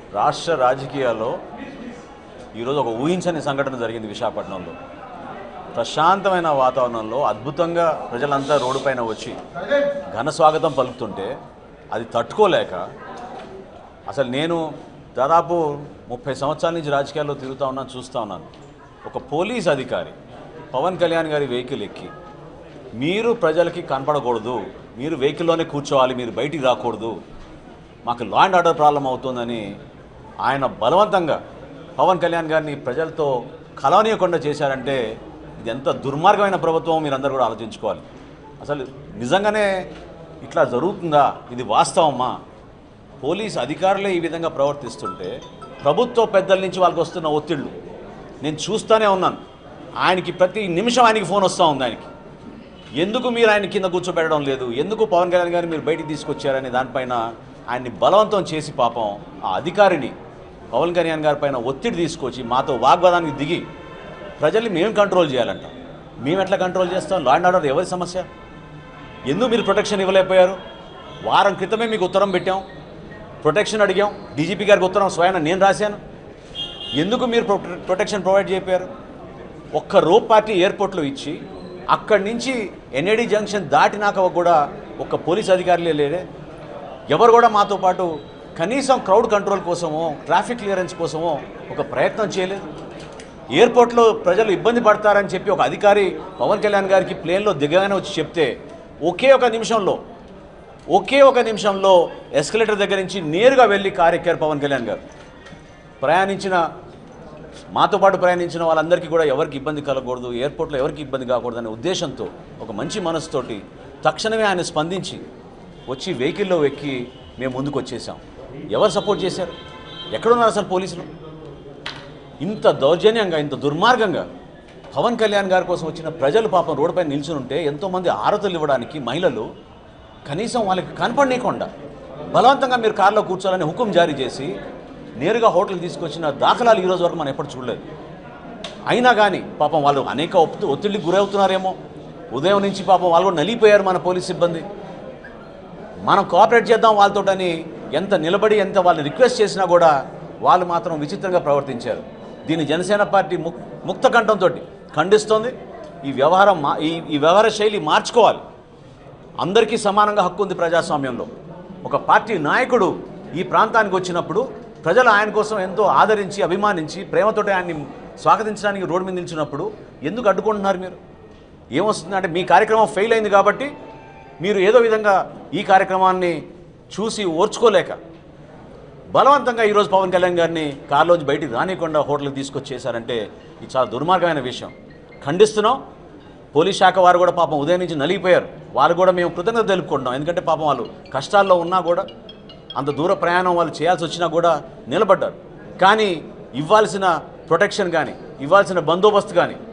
రాష్ట్ర రాజకీయాల్లో ఈరోజు ఒక ఊహించని సంఘటన జరిగింది విశాఖపట్నంలో ప్రశాంతమైన వాతావరణంలో అద్భుతంగా ప్రజలంతా రోడ్డుపైన వచ్చి ఘన స్వాగతం పలుకుతుంటే అది తట్టుకోలేక అసలు నేను దాదాపు ముప్పై సంవత్సరాల నుంచి రాజకీయాల్లో తిరుగుతూ ఉన్నాను చూస్తూ ఉన్నాను ఒక పోలీస్ అధికారి పవన్ కళ్యాణ్ గారి వెహికల్ ఎక్కి మీరు ప్రజలకి కనపడకూడదు మీరు వెహికల్లోనే కూర్చోవాలి మీరు బయటికి రాకూడదు మాకు లా అండ్ ఆర్డర్ ప్రాబ్లం అవుతుందని ఆయన బలవంతంగా పవన్ కళ్యాణ్ గారిని ప్రజలతో కలవనీయకుండా చేశారంటే ఇది ఎంత దుర్మార్గమైన ప్రభుత్వం మీరందరూ కూడా ఆలోచించుకోవాలి అసలు నిజంగానే ఇట్లా జరుగుతుందా ఇది వాస్తవమా పోలీస్ అధికారులే ఈ విధంగా ప్రవర్తిస్తుంటే ప్రభుత్వ పెద్దల నుంచి వాళ్ళకి వస్తున్న ఒత్తిళ్ళు నేను చూస్తూనే ఉన్నాను ఆయనకి ప్రతి నిమిషం ఆయనకి ఫోన్ వస్తూ ఉంది ఆయనకి ఎందుకు మీరు ఆయన కింద కూర్చోబెట్టడం లేదు ఎందుకు పవన్ కళ్యాణ్ గారిని మీరు బయటికి తీసుకొచ్చారనే దానిపైన ఆయన్ని బలవంతం చేసి పాపం ఆ అధికారిని పవన్ కళ్యాణ్ గారి పైన ఒత్తిడి తీసుకొచ్చి మాతో వాగ్వాదానికి దిగి ప్రజల్ని మేము కంట్రోల్ చేయాలంట మేము ఎట్లా కంట్రోల్ చేస్తాం లా అండ్ ఆర్డర్ ఎవరి సమస్య ఎందుకు మీరు ప్రొటెక్షన్ ఇవ్వలేకపోయారు వారం క్రితమే మీకు ఉత్తరం పెట్టాం ప్రొటెక్షన్ అడిగాం డీజీపీ గారికి ఉత్తరం స్వయాన నేను రాశాను ఎందుకు మీరు ప్రొ- ప్రొటెక్షన్ ప్రొవైడ్ చేయకపోయారు ఒక్క రోప్ పార్టీ ఎయిర్పోర్ట్లో ఇచ్చి అక్కడి నుంచి ఎన్ఏడి జంక్షన్ దాటినాక కూడా ఒక్క పోలీస్ అధికారులే లేరే ఎవరు కూడా మాతో పాటు కనీసం క్రౌడ్ కంట్రోల్ కోసమో ట్రాఫిక్ క్లియరెన్స్ కోసమో ఒక ప్రయత్నం చేయలేదు ఎయిర్పోర్ట్లో ప్రజలు ఇబ్బంది పడతారని చెప్పి ఒక అధికారి పవన్ కళ్యాణ్ గారికి ప్లేన్లో దిగగానే వచ్చి చెప్తే ఒకే ఒక నిమిషంలో ఒకే ఒక నిమిషంలో ఎస్కలేటర్ దగ్గర నుంచి నేరుగా వెళ్ళి కారు ఎక్కారు పవన్ కళ్యాణ్ గారు ప్రయాణించిన మాతో పాటు ప్రయాణించిన వాళ్ళందరికీ కూడా ఎవరికి ఇబ్బంది కలగకూడదు ఎయిర్పోర్ట్లో ఎవరికి ఇబ్బంది కాకూడదు అనే ఉద్దేశంతో ఒక మంచి మనసుతోటి తక్షణమే ఆయన స్పందించి వచ్చి వెహికల్లో ఎక్కి మేము ముందుకు వచ్చేసాం ఎవరు సపోర్ట్ చేశారు ఎక్కడున్నారు అసలు పోలీసులు ఇంత దౌర్జన్యంగా ఇంత దుర్మార్గంగా పవన్ కళ్యాణ్ గారి కోసం వచ్చిన ప్రజలు పాపం రోడ్డుపై నిల్చుని ఉంటే ఎంతోమంది ఆరతులు ఇవ్వడానికి మహిళలు కనీసం వాళ్ళకి కనపడనీయకుండా బలవంతంగా మీరు కారులో కూర్చోాలని హుకుం జారీ చేసి నేరుగా హోటల్ తీసుకొచ్చిన దాఖలాలు ఈరోజు వరకు మనం ఎప్పుడు చూడలేదు అయినా కానీ పాపం వాళ్ళు అనేక ఒత్తి ఒత్తిడికి గురవుతున్నారేమో ఉదయం నుంచి పాపం వాళ్ళు కూడా నలిగిపోయారు మన పోలీస్ సిబ్బంది మనం కోఆపరేట్ చేద్దాం వాళ్ళతోటని ఎంత నిలబడి ఎంత వాళ్ళు రిక్వెస్ట్ చేసినా కూడా వాళ్ళు మాత్రం విచిత్రంగా ప్రవర్తించారు దీన్ని జనసేన పార్టీ ముక్ ముక్త కంఠంతో ఖండిస్తోంది ఈ వ్యవహారం మా ఈ ఈ వ్యవహార శైలి మార్చుకోవాలి అందరికీ సమానంగా హక్కు ఉంది ప్రజాస్వామ్యంలో ఒక పార్టీ నాయకుడు ఈ ప్రాంతానికి వచ్చినప్పుడు ప్రజలు ఆయన కోసం ఎంతో ఆదరించి అభిమానించి ప్రేమతోటి ఆయన్ని స్వాగతించడానికి రోడ్డు మీద నిలిచినప్పుడు ఎందుకు అడ్డుకుంటున్నారు మీరు ఏమొస్తుంది అంటే మీ కార్యక్రమం ఫెయిల్ అయింది కాబట్టి మీరు ఏదో విధంగా ఈ కార్యక్రమాన్ని చూసి ఓర్చుకోలేక బలవంతంగా ఈరోజు పవన్ కళ్యాణ్ గారిని కారులోంచి బయటికి రానియకుండా హోటల్కి తీసుకొచ్చేసారంటే ఇది చాలా దుర్మార్గమైన విషయం ఖండిస్తున్నాం పోలీస్ శాఖ వారు కూడా పాపం ఉదయం నుంచి నలిగిపోయారు వాళ్ళు కూడా మేము కృతజ్ఞత తెలుపుకుంటున్నాం ఎందుకంటే పాపం వాళ్ళు కష్టాల్లో ఉన్నా కూడా అంత దూర ప్రయాణం వాళ్ళు చేయాల్సి వచ్చినా కూడా నిలబడ్డారు కానీ ఇవ్వాల్సిన ప్రొటెక్షన్ కానీ ఇవ్వాల్సిన బందోబస్తు కానీ